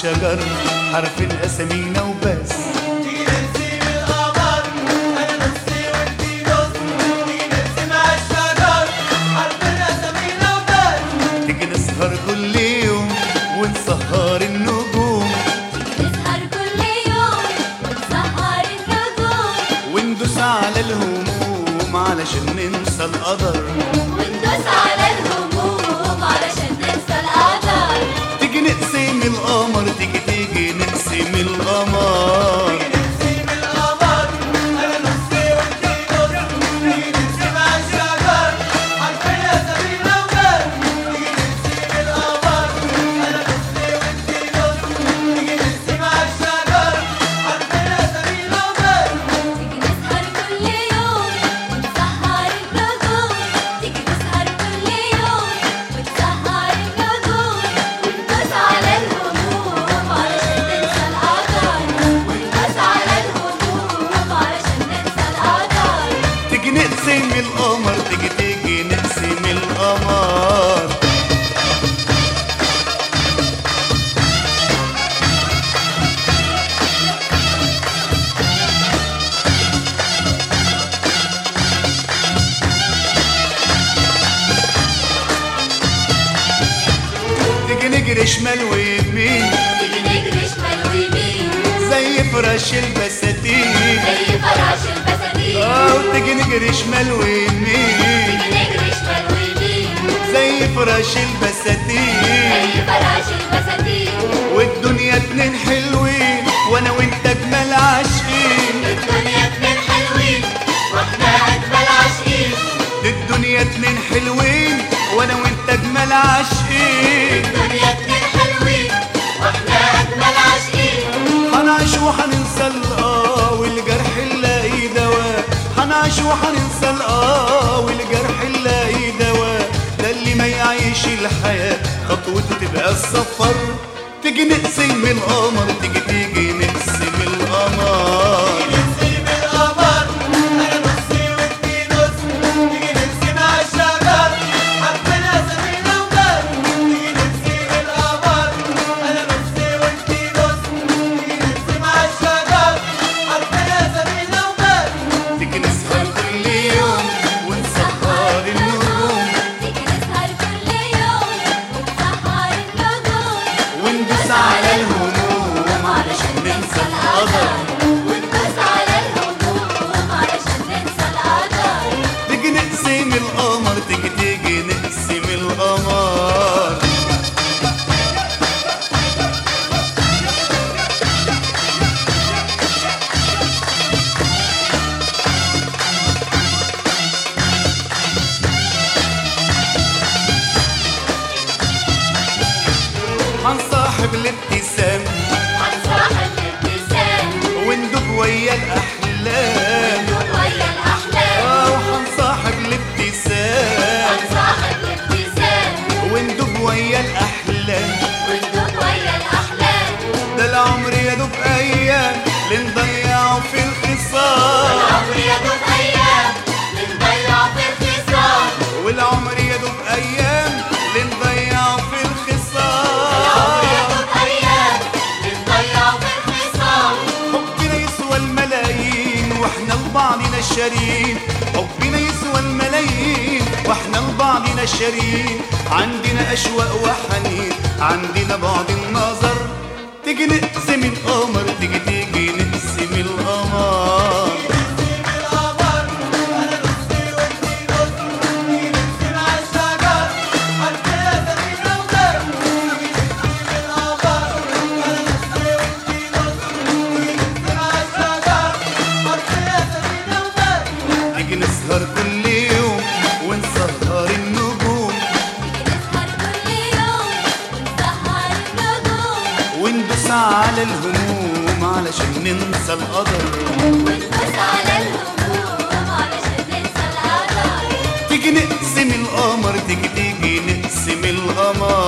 الشجر حرف أسامينا وبس تيجي نرسم القمر انا نصي وانتي نص تيجي نرسم عالشجر حرفنا اسامينا وبس تيجي نسهر كل يوم ونسهر النجوم نسهر كل يوم ونسهر النجوم وندوس على الهموم علشان ننسى القدر وندوس على الهموم علشان ننسى القدر تيجي نقسم القمر تيجي تيجي نقسم القمر نرسم القمر انا نصي وانتي نص تيجي نرسم عالشجر حرفنا اسامينا وبس تيجي نرسم القمر انا نصي وانتي نص تيجي نرسم عالشجر حرفنا اسامينا وبس تيجي نسهر كل يوم ونسهر النجوم تيجي نسهر كل يوم ونسهر النجوم وندوس على الهموم علشان ننسى القدر وندوس على الهموم علشان ننسى القدر تيجي نقسم القمر تيجي تيجي نقسم القمر تيجي نجري شمال ويمين تيجي نجري شمال ويمين زي فراش البساتين زي فراش البساتين اه وتيجي نجري شمال ويمين تيجي نجري شمال ويمين زي فراش البساتين زي فراش البساتين والدنيا اتنين حلوين وانا وانت اجمل عاشقين الدنيا اتنين حلوين واحنا اجمل عاشقين الدنيا اتنين حلوين وانا وانت اجمل عاشقين الدنيا اتنين حلوين واحنا اجمل عاشقين هنعيش وهننسى الاه والجرح نلاقي دواء هنعيش وهننسى الاه والجرح نلاقي دواء ده اللي ما يعيش الحياة خطوته تبقى السفر تيجي نقسم القمر تيجي تيجي نقسم القمر نرسم القمر انا نصي وانتي نص تيجي نرسم عالشجر حرفنا اسامينا وبس تيجي نرسم القمر انا نصي وانتي نص تيجي نرسم عالشجر حرفنا اسامينا وبس تيجي نسهر كل يوم ونسهر النجوم تيجي نسهر كل يوم ونسهر النجوم وندوس على الهموم علشان ننسى القدر وندوس على الهموم علشان ننسى القدر تيجي نقسم القمر تيجي تيجي نقسم القمر هنصاحب الابتسام هنصاحب الابتسام وندوب ويا الاحلام ندوب ويا الأحلام اه وهنصاحب الابتسام هنصاحب الابتسام وندوب ويا الاحلام وندوب ويا الأحلام ده العمر يا دوب ايام لنضيعه في الخصام العمر يدوب أيام بنضيع في الخصام والعمر يا دوب ايام لنضيعه في العمر الخصام يدوب أيام بنضيع في الخصام حبنا يسوى الملايين واحنا لبعضنا الشريك حبنا يسوى الملايين واحنا لبعضنا الشريك عندنا اشواق وحنين عندنا بعد النظر تيجي نقسم القمر تيجي تيجي نقسم القمر نرسم القمر انا نصي وانتي نص تيجي نرسم عالشجر حرفنا اسامينا وبس تيجي نرسم القمر انا نصي وانتي نص تيجي نرسم عالشجر حرفنا اسامينا وبس تيجي نسهر كل يوم ونسهر النجوم نسهر كل يوم ونسهر النجوم وندوس على الهموم علشان ننسى القدر وندوس على الهموم علشان ننسى القدر تيجي نقسم القمر تيجي تيجي نقسم القمر